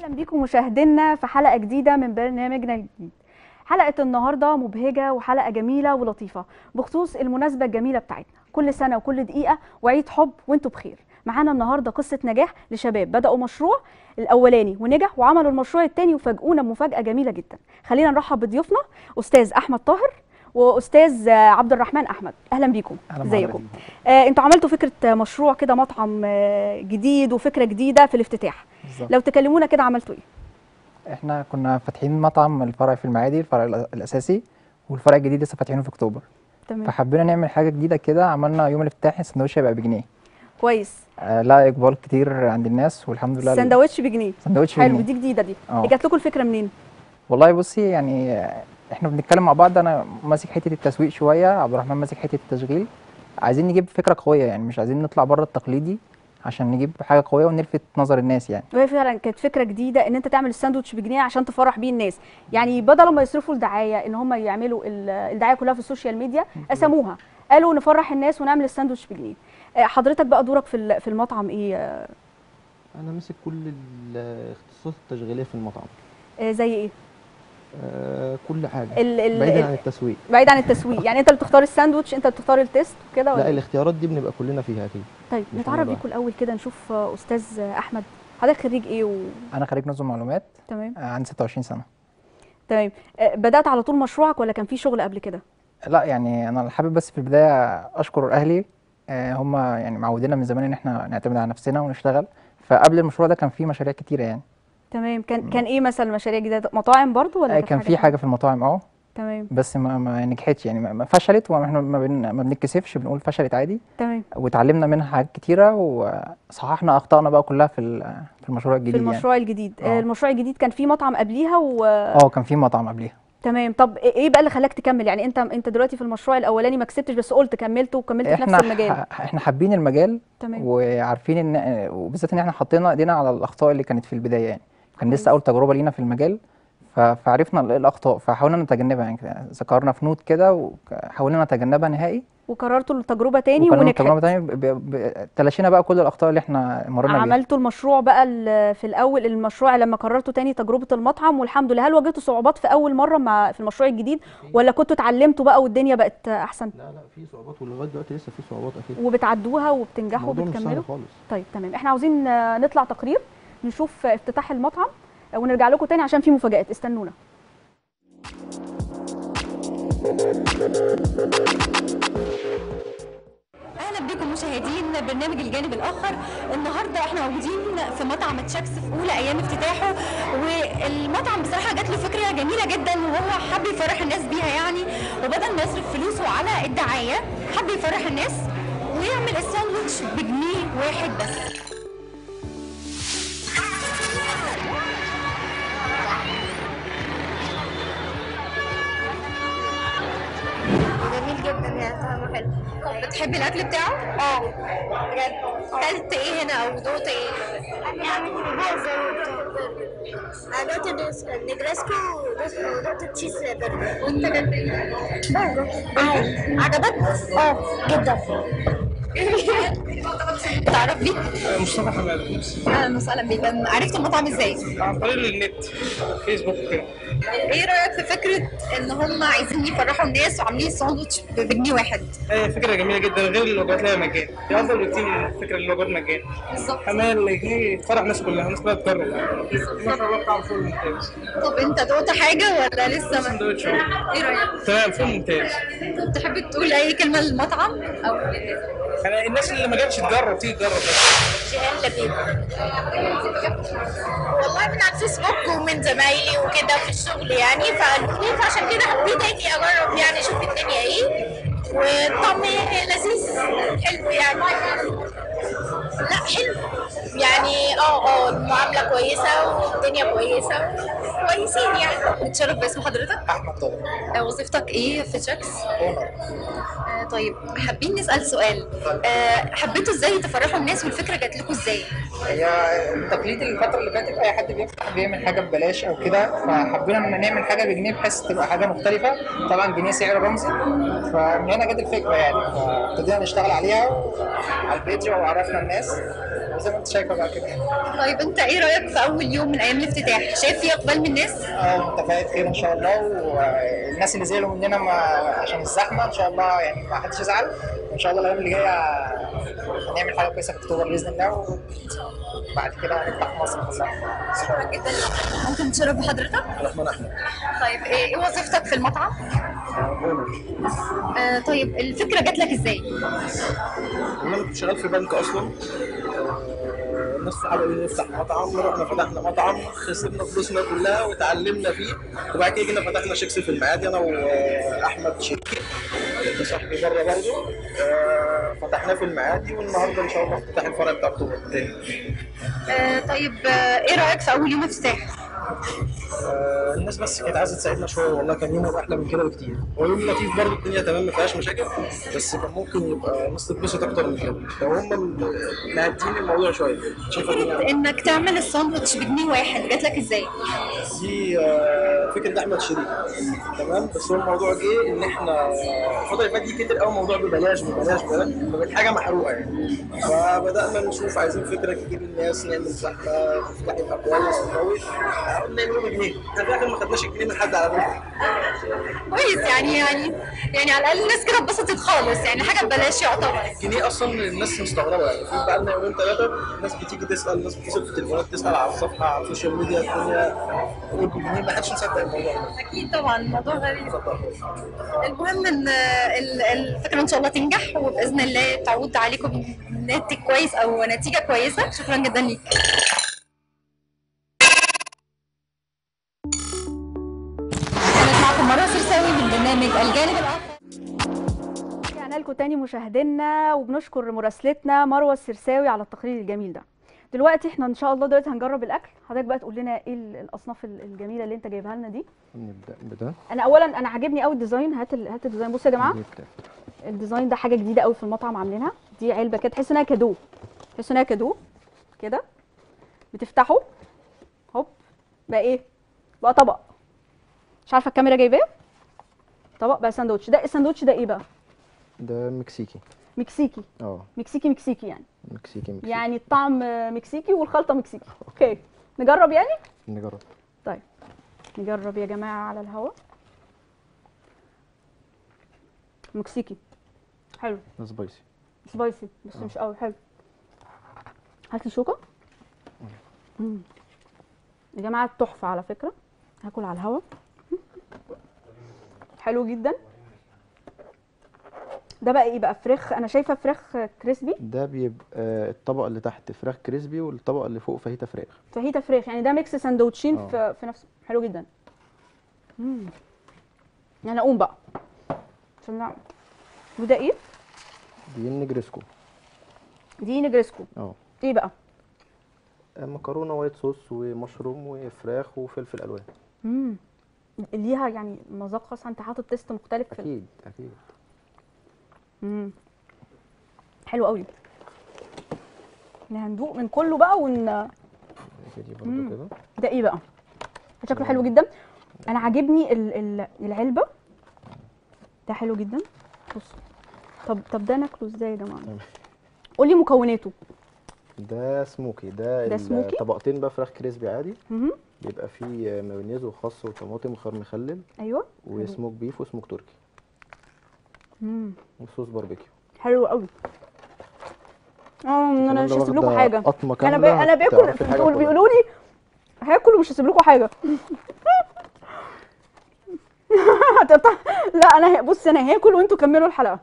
اهلا بيكم مشاهدينا في حلقه جديده من برنامجنا الجديد حلقه النهارده مبهجه وحلقه جميله ولطيفه بخصوص المناسبه الجميله بتاعتنا كل سنه وكل دقيقه وعيد حب وانتم بخير معانا النهارده قصه نجاح لشباب بداوا مشروع الاولاني ونجح وعملوا المشروع الثاني وفاجئونا بمفاجاه جميله جدا خلينا نرحب بضيوفنا استاذ احمد طاهر واستاذ عبد الرحمن احمد اهلا بيكم أهلا ازيكم بحضرتك. آه انتوا عملتوا فكره مشروع كده مطعم آه جديد وفكره جديده في الافتتاح بالظبط لو تكلمونا كده عملتوا ايه احنا كنا فاتحين مطعم الفرع في المعادي الفرع الأ- الاساسي والفرع الجديد لسه فاتحينه في اكتوبر تمام فحبينا نعمل حاجه جديده كده عملنا يوم الافتتاح السندوتش هيبقى بجنيه كويس آه لا اقبال كتير عند الناس والحمد لله السندوتش بجنيه السندوتش حلو بجنيه دي جديده دي اه. هي جات لكم الفكره منين والله بصي يعني آه، احنا بنتكلم مع بعض انا ماسك حته التسويق شويه عبد الرحمن ماسك حته التشغيل عايزين نجيب فكره قويه يعني مش عايزين نطلع بره التقليدي عشان نجيب حاجه قويه ونلفت نظر الناس يعني وهي فعلا كانت فكره جديده ان انت تعمل الساندوتش بجنيه عشان تفرح بيه الناس يعني بدل ما يصرفوا الدعايه ان هم يعملوا ال- الدعايه كلها في السوشيال ميديا قسموها قالوا نفرح الناس ونعمل الساندوتش بجنيه آه، حضرتك بقى دورك في ال- في المطعم ايه آه، انا ماسك كل الاختصاصات التشغيليه في المطعم آه، زي ايه آه كل حاجه ال ال بعيدا ال- عن التسويق بعيد عن التسويق يعني انت اللي بتختار الساندوتش انت اللي بتختار التيست وكده لا ولا إيه؟ الاختيارات دي بنبقى كلنا فيها اكيد طيب مش نتعرف أنا بقى. بيكم الاول كده نشوف آه، استاذ احمد حضرتك خريج ايه و... انا خريج نظم معلومات تمام آه، عندي 26 سنه تمام آه، بدات على طول مشروعك ولا كان في شغل قبل كده لا يعني انا حابب بس في البدايه اشكر اهلي آه، هم يعني معودينا من زمان ان احنا نعتمد على نفسنا ونشتغل فقبل المشروع ده كان في مشاريع كتيره يعني تمام كان كان ايه مثلا المشاريع الجديده مطاعم برضو ولا آه، كانت كان في حاجه في المطاعم اه تمام بس ما, ما نجحتش يعني ما- ما فشلت واحنا ما, بن ما بنتكسفش بنقول فشلت عادي تمام واتعلمنا منها حاجات كتيره وصححنا اخطائنا بقى كلها في ال- في المشروع الجديد في المشروع الجديد آه. آه. المشروع الجديد كان في مطعم قبليها و... يعني اه كان في مطعم قبليها تمام طب ايه بقى اللي خلاك تكمل يعني انت انت دلوقتي في المشروع الاولاني ما كسبتش بس قلت كملت وكملت في نفس احنا المجال ح- احنا حابين المجال تمام وعارفين ان وبالذات ان احنا حطينا ايدينا على الاخطاء اللي كانت في البدايه يعني كان كويس. لسه اول تجربه لينا في المجال ف- فعرفنا ايه الاخطاء فحاولنا نتجنبها يعني كده ذكرنا في نوت كده وحاولنا نتجنبها نهائي وكررتوا التجربه تاني وكنا ونجحت تجربه تانية ب- ب- ب- تلاشينا بقى كل الاخطاء اللي احنا مرينا بيها عملتوا المشروع بقى ال- في الاول المشروع لما قررتوا تاني تجربه المطعم والحمد لله هل واجهتوا صعوبات في اول مره مع في المشروع الجديد ولا كنتوا اتعلمتوا بقى والدنيا بقت احسن لا لا في صعوبات ولغايه دلوقتي لسه في صعوبات اكيد وبتعدوها وبتنجحوا الموضوع مش سهل وبتكملوا خالص طيب تمام احنا عاوزين آه، نطلع تقرير نشوف آه، افتتاح المطعم آه، ونرجع لكم تاني عشان في مفاجآت استنونا اهلا بكم مشاهدين برنامج الجانب الاخر النهارده احنا موجودين في مطعم تشاكس في اولى ايام افتتاحه والمطعم بصراحه جات له فكره جميله جدا وهو حب يفرح الناس بيها يعني وبدل ما يصرف فلوسه على الدعايه حب يفرح الناس ويعمل الساندوتش بجنيه واحد بس جميل جدا يعني طعمه حلو بتحبي الاكل بتاعه؟ اه بجد اكلت ايه هنا او دوقت ايه؟ انا عملت بيتزا انا دوت النس- النجرسكو ودوت- ودوت التشيز برجر وانت كلت ايه؟ برجر عادي عجبك؟ اه جدا تعرف بيه؟ مصطفى حماد اهلا وسهلا بيك عرفت المطعم ازاي؟ عن طريق النت فيسبوك وكده ايه رايك في فكره ان هم عايزين يفرحوا الناس وعاملين ساندوتش بجنيه واحد هي فكرة جميلة جدا غير الوجبات لها مجان هي أفضل بكتير من فكرة الوجبات مجان بالظبط كمان الجنيه فرح الناس كلها الناس كلها تجرب ما شاء الله طعم فول ممتاز طب انت دوقت حاجه ولا لسه ما سندوتش أهو. ايه رايك تمام فول ممتاز طب تحب تقول اي كلمه للمطعم او للناس أنا الناس اللي ما جاتش تجرب تيجي تجرب بس جيهان لبيب والله من على الفيسبوك ومن زمايلي وكده في الشغل يعني فقالوا لي فعشان كده حبيت اجي اجرب يعني اشوف الدنيا ايه والطعم لذيذ حلو يعني لا حلو يعني اه اه المعامله كويسه والدنيا كويسه كويسين يعني نتشرف باسم حضرتك احمد طارق آه، وظيفتك ايه في تشاكس اونر آه، طيب حابين نسال سؤال آه، حبيتوا ازاي تفرحوا الناس والفكره جات لكم ازاي هي التقليد الفترة اللي فاتت أي حد بيفتح بيعمل حاجة ببلاش أو كده فحبينا إن نعمل حاجة بجنيه بحيث تبقى حاجة مختلفة طبعا جنيه سعر رمزي فمن هنا جت الفكرة يعني فابتدينا نشتغل عليها على البيج وعرفنا الناس زي ما انت شايفه بقى كده طيب انت ايه رايك في اول يوم من ايام الافتتاح شايف في اقبال من الناس اه متفائل خير ان شاء الله والناس اللي زعلوا مننا ما عشان الزحمه ان شاء الله يعني ما حدش يزعل وان شاء الله الايام اللي جايه هنعمل حاجه كويسه في اكتوبر باذن الله وبعد كده هنفتح مصر كلها شكرا جدا ليك. ممكن تشرف بحضرتك الرحمن احمد طيب ايه إيه وظيفتك في المطعم آه طيب الفكره جات لك ازاي انا كنت شغال في بنك اصلا آه، الناس صحابي قالوا لي نفتح مطعم رحنا فتحنا مطعم خسرنا فلوسنا كلها وتعلمنا فيه وبعد كده جينا فتحنا شيكس في المعادي انا واحمد شريكي ده صاحبي بره برضه آه، فتحناه في المعادي والنهارده ان شاء الله افتتاح الفرع بتاع اكتوبر تاني آه طيب آه ايه رايك في اول يوم افتتاح آه، الناس بس كانت عايزه تساعدنا شويه والله كان يوم احلى من كده بكتير هو يوم لطيف برضه الدنيا تمام ما فيهاش مشاكل بس كان ممكن يبقى الناس تتبسط اكتر من كده لو هم اللي مهدين الموضوع شويه شايفه فكره الدنيا انك تعمل الساندوتش بجنيه واحد جات لك ازاي دي آه، فكره احمد شريف تمام بس هو الموضوع جه ان احنا الفتره اللي فاتت دي كتير قوي موضوع ببلاش ببلاش ببلاش فبقت حاجه محروقه يعني فبدانا نشوف عايزين فكره تجيب الناس نعمل زحمه الافتتاح يبقى كويس وقوي قلنا نعمله بجنيه احنا في الاخر ما خدناش الجنيه من حد على فكره كويس يعني يعني يعني على الاقل الناس كده اتبسطت خالص يعني حاجه ببلاش يعتبر الجنيه اصلا الناس مستغربه يعني في بقى لنا يومين ثلاثه الناس بتيجي تسال الناس بتتصل في التليفونات تسال على الصفحه على السوشيال ميديا الدنيا ايه بالجنيه ما حدش مصدق الموضوع ده اكيد طبعا الموضوع غريب المهم ان ال- الفكره ان شاء الله تنجح وباذن الله تعود عليكم ناتج كويس او نتيجه كويسه شكرا جدا ليك كانت معكم مروه سرساوي من برنامج الجانب الاخر رجعنا لكم تاني مشاهدينا وبنشكر مراسلتنا مروه السرساوي على التقرير الجميل ده دلوقتي احنا ان شاء الله دلوقتي هنجرب الاكل حضرتك بقى تقول لنا ايه ال- الاصناف ال- الجميله اللي انت جايبها لنا دي نبدأ بده انا اولا انا عاجبني قوي الديزاين هات ال- هات الديزاين بصوا يا جماعه الديزاين ده حاجه جديده قوي في المطعم عاملينها دي علبه كده تحس انها كادو تحس انها كادو كده بتفتحه هوب بقى ايه بقى طبق مش عارفه الكاميرا جايباه طبق بقى ساندوتش ده الساندوتش ده ايه بقى ده مكسيكي مكسيكي اه مكسيكي مكسيكي يعني مكسيكي مكسيكي يعني الطعم مكسيكي والخلطه مكسيكي اوكي نجرب يعني نجرب طيب نجرب يا جماعه على الهوا مكسيكي حلو ده سبايسي سبايسي بس مش قوي حلو هات لي شوكه مم. يا جماعه تحفه على فكره هاكل على الهوا حلو جدا ده بقى ايه بقى فراخ انا شايفه فراخ كريسبي ده بيبقى الطبقة اللي تحت فراخ كريسبي والطبقة اللي فوق فاهيتا فراخ فاهيتا فراخ يعني ده ميكس سندوتشين آه. في في نفس حلو جدا امم انا اقوم بقى عشان نعمل وده ايه دي النجريسكو دي نجرسكو اه ايه بقى مكرونة وايت صوص ومشروم وفراخ وفلفل ألوان امم ليها يعني مذاق خاص انت حاطط تيست مختلف في ال- أكيد أكيد امم حلو قوي احنا هندوق من كله بقى ون دي مم. برضه كده ده ايه بقى شكله حلو جدا انا عاجبني ال... ال... العلبه ده حلو جدا بص طب طب ده ناكله ازاي يا جماعه تمام. قولي مكوناته ده سموكي ده, ده سموكي؟ الطبقتين بقى فراخ كريسبي عادي مهم. بيبقى فيه مايونيز وخس وطماطم وخيار مخلل ايوه وسموك بيف وسموك تركي مم. وصوص باربيكيو حلو قوي اه انا مش كمان هسيب لو لكم واخدة حاجه قطمة انا كاملة ب... انا باكل هتعرفي حاجة بيقول- كلها. بيقولوا لي هاكل ومش هسيب لكم حاجه هتقطع لا انا ه... بص انا هاكل وانتوا كملوا الحلقه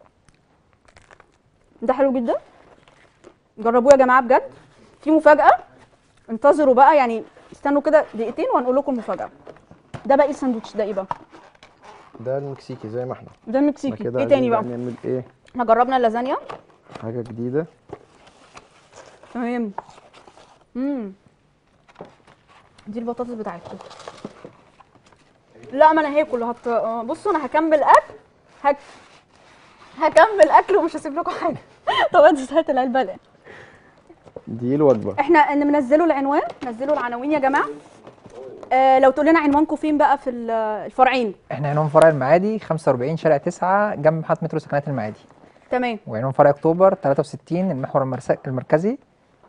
ده حلو جدا جربوه يا جماعه بجد في مفاجاه انتظروا بقى يعني استنوا كده دقيقتين وهنقول لكم المفاجاه ده بقى ايه الساندوتش ده ايه بقى ده المكسيكي زي ما احنا ده احنا المكسيكي كده ايه تاني عايزين بقى نعمل ايه احنا جربنا اللازانيا حاجة جديدة تمام امم دي البطاطس بتاعتكم لا ما انا هاكل هت... آه، بصوا انا هكمل اكل هك... هكمل اكل ومش هسيب لكم حاجه طب انت هات العلبه الان دي الوجبه احنا ان منزلوا العنوان نزلوا العناوين يا جماعه آه لو تقول لنا عنوانكم فين بقى في ال- الفرعين احنا عنوان فرع المعادي 45 شارع 9 جنب محطه مترو سكنات المعادي تمام وعنوان فرع اكتوبر 63 المحور المرس- المركزي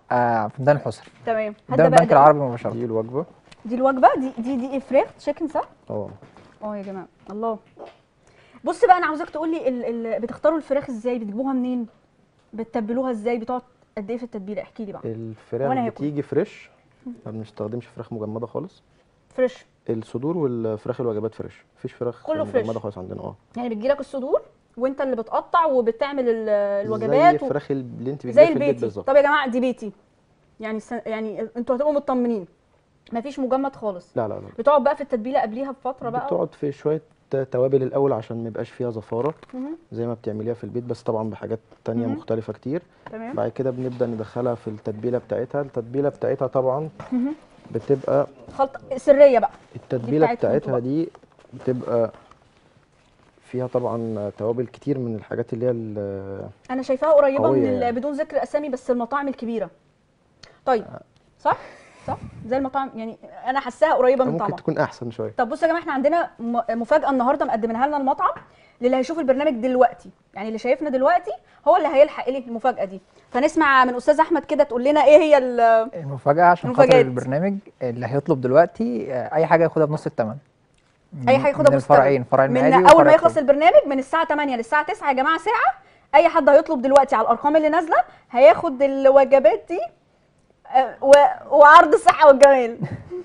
آه في ميدان الحسر تمام ده هدا بقى البنك ده العربي مباشره دي الوجبه دي الوجبه دي دي دي فراخ تشيكن صح اه اه يا جماعه الله بص بقى انا عاوزاك تقول لي ال... ال... بتختاروا الفراخ ازاي بتجيبوها منين بتتبلوها ازاي بتقعد قد ايه في التتبيله احكي لي بقى الفراخ وأنا هاكل. بتيجي فريش ما بنستخدمش فراخ مجمده خالص فريش الصدور والفراخ الوجبات فريش مفيش فراخ كله فريش. مجمده خالص عندنا اه يعني بتجيلك الصدور وانت اللي بتقطع وبتعمل ال- زي الوجبات و... الفراخ اللي انت زي بتجيبها في البيت البيتي بالظبط طب يا جماعه دي بيتي يعني س... يعني انتوا هتبقوا مطمنين مفيش مجمد خالص لا لا لا بتقعد بقى في التتبيله قبليها بفتره بقى بتقعد في شويه توابل الاول عشان ما يبقاش فيها زفاره مهم. زي ما بتعمليها في البيت بس طبعا بحاجات تانية مهم. مختلفه كتير تمام بعد كده بنبدا ندخلها في التتبيله بتاعتها التتبيله بتاعتها طبعا مهم. بتبقى خلطه سريه بقى التتبيله بتاعتكم انتوا بتاعتها بقى. دي بتبقى فيها طبعا توابل كتير من الحاجات اللي هي ال- انا شايفاها قريبه قوية من ال... يعني. بدون ذكر اسامي بس المطاعم الكبيره طيب صح صح زي المطاعم يعني انا حاساها قريبه من ممكن طعمها تكون احسن شويه طب بصوا يا جماعه احنا عندنا م- مفاجاه النهارده مقدمينها لنا المطعم للي هيشوف البرنامج دلوقتي يعني اللي شايفنا دلوقتي هو اللي هيلحق ايه المفاجاه دي فنسمع من استاذ احمد كده تقول لنا ايه هي ال- المفاجاه عشان خاطر المفاجآت. البرنامج اللي هيطلب دلوقتي آه اي حاجه ياخدها بنص الثمن اي حاجه ياخدها من بوستر. الفرعين فرع من المعادي اول وفرع ما يخلص الكوبري. البرنامج من الساعه 8 للساعه 9 يا جماعه ساعه اي حد هيطلب دلوقتي على الارقام اللي نازله هياخد الوجبات دي آه، و- وعرض الصحه والجمال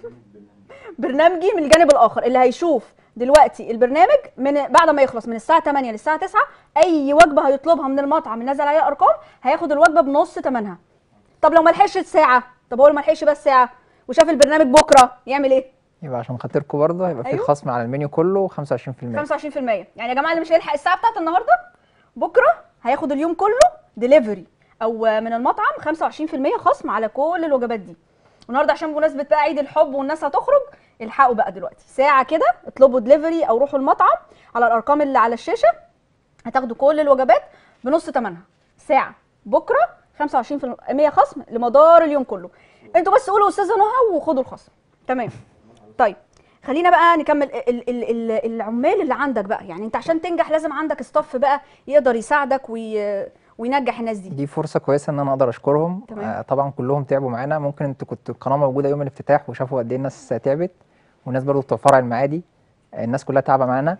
برنامجي من الجانب الاخر اللي هيشوف دلوقتي البرنامج من بعد ما يخلص من الساعه 8 للساعه 9 اي وجبه هيطلبها من المطعم اللي نزل عليها ارقام هياخد الوجبه بنص ثمنها طب لو ما لحقش ساعه طب هو لو ما لحقش بس ساعه وشاف البرنامج بكره يعمل ايه يبقى عشان خاطركم برضه هيبقى في أيوه. خصم على المنيو كله 25% 25% يعني يا جماعه اللي مش هيلحق الساعه بتاعت النهارده بكره هياخد اليوم كله ديليفري او من المطعم 25% خصم على كل الوجبات دي النهارده عشان بمناسبه بقى عيد الحب والناس هتخرج الحقوا بقى دلوقتي ساعه كده اطلبوا دليفري او روحوا المطعم على الارقام اللي على الشاشه هتاخدوا كل الوجبات بنص ثمنها ساعه بكره 25% خصم لمدار اليوم كله انتوا بس قولوا استاذه نهى وخدوا الخصم تمام طيب خلينا بقى نكمل ال ال ال العمال اللي عندك بقى يعني انت عشان تنجح لازم عندك استاف بقى يقدر يساعدك وي وينجح الناس دي دي فرصه كويسه ان انا اقدر اشكرهم تمام. آه طبعا كلهم تعبوا معانا ممكن انتوا كنتوا القناه موجوده يوم الافتتاح وشافوا قد ايه الناس تعبت والناس برضو بتوع فرع المعادي آه الناس كلها تعبه معانا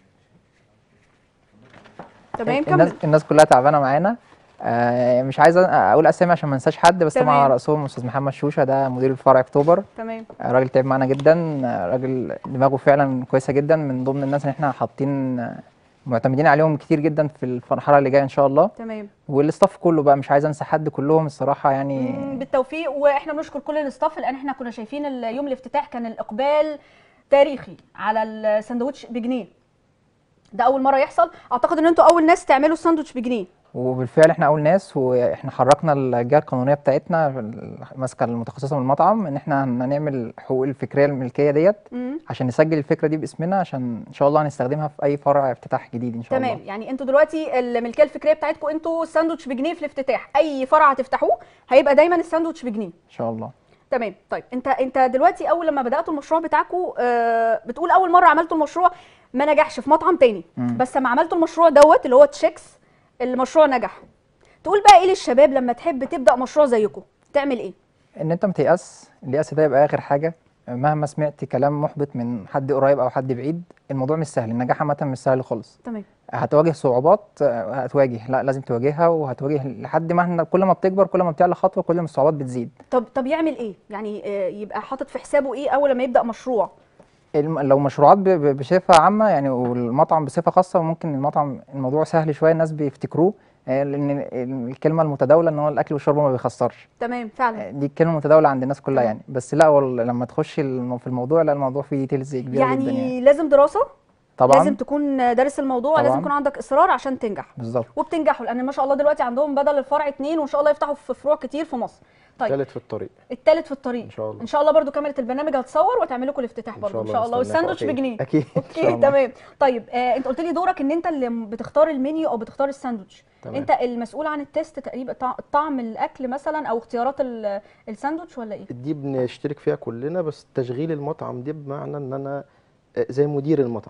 تمام الناس كمل الناس كلها تعبانه معانا آه مش عايز اقول اسامي عشان ما انساش حد بس طبعا تمام. على راسهم استاذ محمد شوشه ده مدير الفرع اكتوبر تمام آه، راجل تعب معانا جدا آه، راجل دماغه فعلا كويسه جدا من ضمن الناس اللي احنا حاطين آه، معتمدين عليهم كتير جدا في المرحله اللي جايه ان شاء الله تمام والاستاف كله بقى مش عايز انسى حد كلهم الصراحه مم، يعني بالتوفيق واحنا بنشكر كل الاستاف لان احنا كنا شايفين ال- يوم الافتتاح كان الاقبال تاريخي على الساندوتش بجنيه ده اول مره يحصل اعتقد ان انتوا اول ناس تعملوا الساندوتش بجنيه وبالفعل احنا اول ناس واحنا حركنا الجهه القانونيه بتاعتنا ماسكه المتخصصه من المطعم ان احنا هنعمل حقوق الفكريه الملكيه ديت مم. عشان نسجل الفكره دي باسمنا عشان ان شاء الله هنستخدمها في اي فرع افتتاح جديد ان شاء تمام الله يعني انتوا دلوقتي الملكيه الفكريه بتاعتكم انتوا الساندوتش بجنيه في الافتتاح اي فرع هتفتحوه هيبقى دايما الساندوتش بجنيه ان شاء الله تمام طيب انت انت دلوقتي اول لما بداتوا المشروع بتاعكم آه بتقول اول مره عملتوا المشروع ما نجحش في مطعم تاني مم. بس لما عملتوا المشروع دوت اللي هو تشيكس المشروع نجح تقول بقى ايه للشباب لما تحب تبدا مشروع زيكم تعمل ايه ان انت ما تيأس اليأس ده يبقى اخر حاجه مهما سمعت كلام محبط من حد قريب او حد بعيد الموضوع مش سهل النجاح عامه مش سهل خالص تمام هتواجه صعوبات آه، هتواجه لا لازم تواجهها وهتواجه لحد ما احنا كل ما بتكبر كل ما بتعلى خطوه كل ما الصعوبات بتزيد طب طب يعمل ايه يعني آه يبقى حاطط في حسابه ايه اول لما يبدا مشروع الم- لو مشروعات ب- ب- بصفه عامه يعني والمطعم بصفه خاصه ممكن المطعم الموضوع سهل شويه الناس بيفتكروه آه، لان ال- الكلمه المتداوله ان هو الاكل والشرب ما بيخسرش تمام فعلا آه، دي الكلمه المتداوله عند الناس كلها تمام. يعني بس لا والله لما تخش الم- في الموضوع لا الموضوع فيه ديتيلز كبيره يعني, جدا يعني لازم دراسه طبعا لازم تكون دارس الموضوع لازم طبعاً. يكون عندك اصرار عشان تنجح بالظبط وبتنجحوا لان ما شاء الله دلوقتي عندهم بدل الفرع اتنين وان شاء الله يفتحوا في فروع كتير في مصر طيب تالت في الطريق التالت في الطريق ان شاء الله ان شاء الله برضو كاميرا البرنامج هتصور وتعمل لكم الافتتاح برضو ان شاء الله نستناكم والساندوتش أكيد. بجنيه اكيد ان شاء اوكي الله تمام طيب آه انت قلت لي دورك ان انت اللي بتختار المنيو او بتختار الساندوتش تمام. انت المسؤول عن التيست تقريبا طع- طعم الاكل مثلا او اختيارات ال- الساندوتش ولا ايه دي بنشترك فيها كلنا بس تشغيل المطعم دي بمعنى ان انا آه، زي مدير المطعم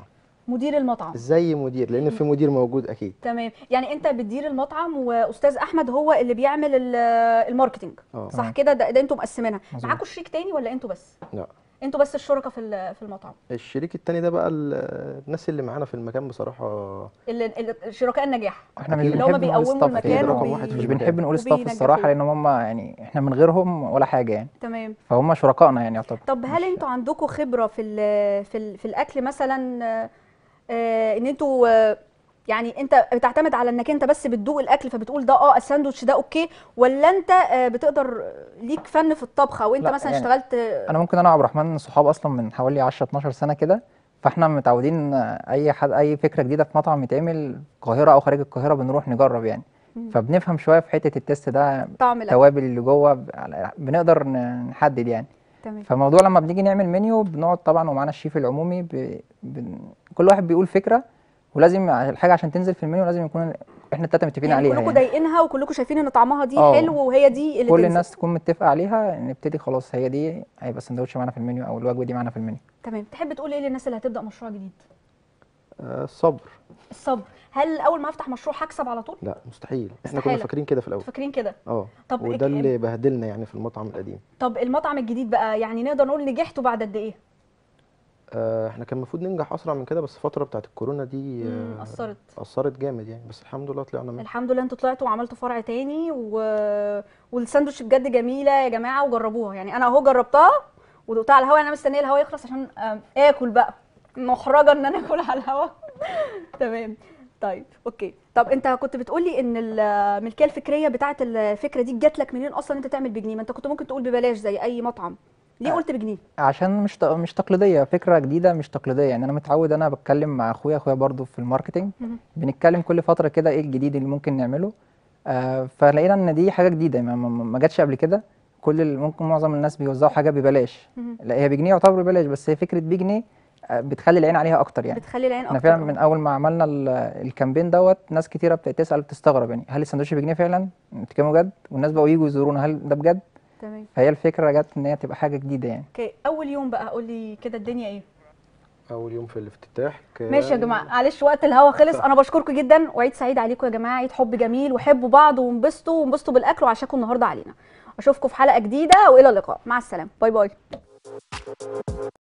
مدير المطعم زي مدير لان في مدير موجود اكيد تمام يعني انت بتدير المطعم واستاذ احمد هو اللي بيعمل ال- الماركتينج اه صح كده ده, ده انتوا مقسمينها مظبوط. معاكم شريك تاني ولا انتوا بس لا انتوا بس الشركاء في ال- في المطعم الشريك التاني ده بقى ال- الناس اللي معانا في المكان بصراحه اللي اللي- شركاء النجاح احنا مش اللي هم بنحب نقول بيقوموا ستاف المكان يعني. رقم وبي- واحد في مش المكان. بنحب نقول ستاف وبينجحوه. الصراحه لان هم يعني احنا من غيرهم ولا حاجه يعني تمام فهم شركائنا يعني يعتبر طب هل مش- انتوا عندكم خبره في ال في ال في الاكل مثلا آه، آه، ان انتوا آه، يعني انت بتعتمد على انك انت بس بتدوق الاكل فبتقول ده اه الساندوتش ده اوكي ولا انت آه، بتقدر ليك فن في الطبخ او انت لا، مثلا يعني اشتغلت آه، انا ممكن انا وعبد الرحمن صحاب اصلا من حوالي 10 12 سنه كده فاحنا متعودين آه، اي حد اي فكره جديده في مطعم يتعمل القاهره او خارج القاهره بنروح نجرب يعني مم. فبنفهم شويه في حته التست ده طعم الاكل التوابل اللي جوه ب- على- بنقدر ن- نحدد يعني تمام فالموضوع لما بنيجي نعمل منيو بنقعد طبعا ومعانا الشيف العمومي ب... بن... كل واحد بيقول فكره ولازم ع- الحاجه عشان تنزل في المنيو لازم يكون احنا التلاته متفقين يعني عليها كلكم يعني ضايقينها وكلكم شايفين ان طعمها دي اه. حلو وهي دي اللي كل تنزل. الناس تكون متفقه عليها نبتدي خلاص هي دي هيبقى السندوتش معانا في المنيو او الوجبه دي معانا في المنيو تمام تحب تقول ايه للناس اللي هتبدا مشروع جديد آه، الصبر الصبر هل اول ما افتح مشروع هكسب على طول لا مستحيل احنا كنا استحالة. فاكرين كده في الاول انتوا فاكرين كده اه طب وده إك- اللي بهدلنا يعني في المطعم القديم طب المطعم الجديد بقى يعني نقدر نقول نجحتوا بعد قد ايه آه، احنا كان المفروض ننجح اسرع من كده بس الفتره بتاعت الكورونا دي مم، آه، اثرت اثرت جامد يعني بس الحمد لله طلعنا منها الحمد لله انتوا طلعتوا وعملتوا فرع تاني و... والساندوتش بجد جميله يا جماعه وجربوها يعني انا اهو جربتها ودقتها على الهوا انا مستنيه الهوا يخلص عشان آم، اكل بقى محرجه ان انا اكل على الهوا تمام طيب اوكي طب انت كنت بتقولي ان الملكيه الفكريه بتاعه الفكره دي جات لك منين اصلا انت تعمل بجنيه ما انت كنت ممكن تقول ببلاش زي اي مطعم ليه قلت بجنيه عشان مش ت- مش تقليديه فكره جديده مش تقليديه يعني انا متعود انا بتكلم مع اخويا اخويا برضو في الماركتينج مهم. بنتكلم كل فتره كده ايه الجديد اللي ممكن نعمله آه فلقينا ان دي حاجه جديده ما, ما, ما جاتش قبل كده كل ال- ممكن معظم الناس بيوزعوا حاجه ببلاش مهم. لا هي بجنيه يعتبر ببلاش بس هي فكره بجنيه آه بتخلي العين عليها اكتر يعني بتخلي العين احنا اكتر فعلا اه. من اول ما عملنا ال- الكامبين دوت ناس كتيره بتسال بتستغرب يعني هل السندوتش بجنيه فعلا بتتكلموا بجد والناس بقوا يجوا يزورونا هل ده بجد تمام فهي الفكره جت ان هي تبقى حاجه جديده يعني اوكي اول يوم بقى قول لي كده الدنيا ايه اول يوم في الافتتاح كان ماشي يا جماعه معلش وقت الهوا خلص انا بشكركم جدا وعيد سعيد عليكم يا جماعه عيد حب جميل وحبوا بعض وانبسطوا وانبسطوا بالاكل وعشاكم النهارده علينا اشوفكم في حلقه جديده والى اللقاء مع السلامه باي باي